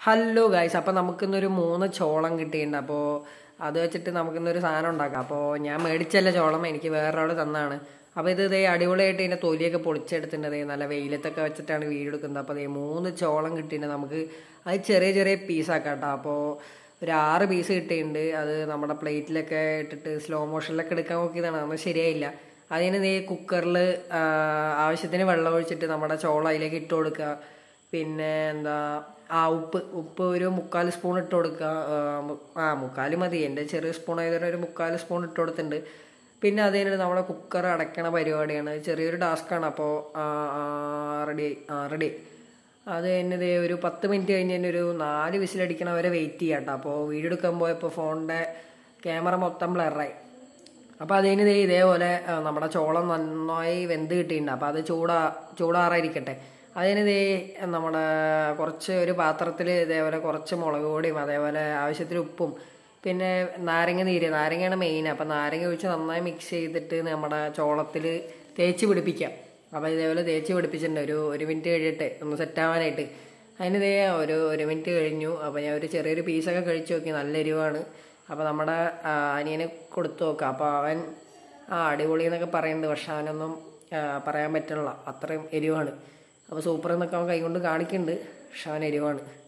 hello guys അപ്പോൾ നമുക്കിന്നൊരു മൂന്ന് ചോളം കിട്ടിയിട്ടുണ്ട് അപ്പോൾ അത് വെച്ചിട്ട് നമുക്കിന്നൊരു സാധനം ഉണ്ടാക്കാം അപ്പോൾ ഞാൻ മേടിച്ചല്ല ചോളം എനിക്ക് വേറൊരാൾ തന്നാണ് അപ്പോൾ ഇത് ഇതേ അടിപൊളിയായിട്ട് ഇതിൻ്റെ തൊലിയൊക്കെ പൊളിച്ചെടുത്തിട്ടുണ്ട് ദേ നല്ല വെയിലത്തൊക്കെ വെച്ചിട്ടാണ് വീഡിയോ എടുക്കുന്നത് അപ്പോൾ ദേ മൂന്ന് ചോളം കിട്ടിയിട്ടുണ്ട് നമുക്ക് അത് ചെറിയ ചെറിയ പീസാക്കാം കേട്ടോ അപ്പോൾ ഒരു ആറ് പീസ് കിട്ടിയിട്ടുണ്ട് അത് നമ്മുടെ പ്ലേറ്റിലൊക്കെ ഇട്ടിട്ട് സ്ലോ മോഷനിലൊക്കെ എടുക്കാൻ നോക്കിയതാണ് അതൊന്നും ശരിയായില്ല അതിന് നീ കുക്കറിൽ ആവശ്യത്തിന് വെള്ളം ഒഴിച്ചിട്ട് നമ്മുടെ ചോളം അതിലേക്ക് ഇട്ട് കൊടുക്കുക പിന്നെ എന്താ ആ ഉപ്പ് ഉപ്പ് ഒരു മുക്കാൽ സ്പൂൺ ഇട്ട് കൊടുക്കുക ആ, മു- ആ മുക്കാൽ മതി എൻ്റെ ചെറിയ സ്പൂൺ ആയതുകൊണ്ട് ഒരു മുക്കാൽ സ്പൂൺ ഇട്ട് കൊടുത്തിട്ടുണ്ട് പിന്നെ അതിന് നമ്മുടെ കുക്കർ അടയ്ക്കണ പരിപാടിയാണ് ചെറിയൊരു ടാസ്ക്കാണ് അപ്പോൾ റെഡി ആ റെഡി അത് കഴിഞ്ഞ് ദേ ഒരു പത്ത് മിനിറ്റ് കഴിഞ്ഞ് തന്നെ ഒരു നാല് വിസിലടിക്കണ വരെ വെയിറ്റ് ചെയ്യാം കേട്ടോ അപ്പോൾ വീഡിയോ എടുക്കാൻ പോയപ്പോൾ ഫോണിൻ്റെ ക്യാമറ മൊത്തം ബ്ലറായി അപ്പോൾ അതിന് ദേ ഇതേപോലെ ആ, നമ്മുടെ ചോളം നന്നായി വെന്ത് കിട്ടിയിട്ടുണ്ട് അപ്പോൾ അത് ചൂടാ ചൂടാറായിരിക്കട്ടെ അതിന് ദേ നമ്മുടെ കുറച്ച് ഒരു പാത്രത്തിൽ ഇതേപോലെ കുറച്ച് മുളക് പൊടിയും അതേപോലെ ആവശ്യത്തിന് ഉപ്പും പിന്നെ നാരങ്ങ നീര് നാരങ്ങയാണ് മെയിൻ അപ്പം നാരങ്ങ ഒഴിച്ച് നന്നായി മിക്സ് ചെയ്തിട്ട് നമ്മുടെ ചോളത്തിൽ തേച്ച് പിടിപ്പിക്കാം അപ്പോൾ ഇതേപോലെ തേച്ച് പിടിപ്പിച്ചിട്ടുണ്ട് ഒരു ഒരു മിനിറ്റ് കഴിയട്ടെ ഒന്ന് സെറ്റ് ആവാനായിട്ട് അതിന് ഇതേ ഒരു ഒരു മിനിറ്റ് കഴിഞ്ഞു അപ്പോൾ ഞാൻ ഒരു ചെറിയൊരു പീസൊക്കെ കഴിച്ചു നോക്കി നല്ല എരിവാണ് അപ്പോൾ നമ്മുടെ ആ, അനിയനെ കൊടുത്തു നോക്കാം അപ്പോൾ അവൻ ആ അടിപൊളി എന്നൊക്കെ പറയുന്നുണ്ട് പക്ഷെ അവനൊന്നും ആ, പറയാൻ പറ്റണില്ല അത്രയും എരിവാണ് അപ്പോൾ സൂപ്പർ എന്നൊക്കെ അവൻ കൈകൊണ്ട് കാണിക്കുന്നുണ്ട് പക്ഷെ അവൻ എരിവാണ്